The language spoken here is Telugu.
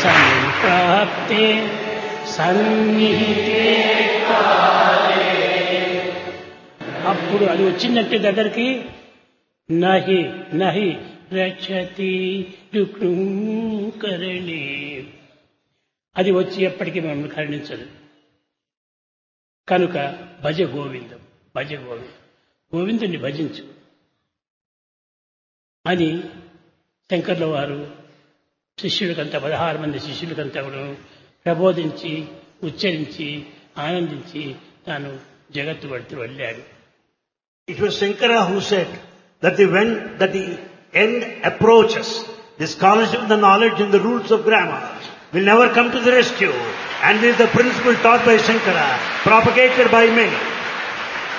సంప్రాప్తే సన్నిహితే కాలే. అప్పుడు అది వచ్చిందంటే దగ్గరికి నహి నహి రక్షతి కరణి అది వచ్చి ఎప్పటికీ మనం కరుణించదు కనుక భజ గోవిందం భజ గోవిందం గోవిందుని భజించు అని శంకర్ల వారు శిష్యులకంతా పదహారు మంది శిష్యులకంతా కూడా ప్రబోధించి ఉచ్చరించి ఆనందించి తాను జగత్తు పడుతూ వెళ్ళాడు It was Shankara who said that the when that the end approaches, the scholarship, the knowledge and the rules of grammar will never come to the rescue. And this is the principle taught by Shankara, propagated by many.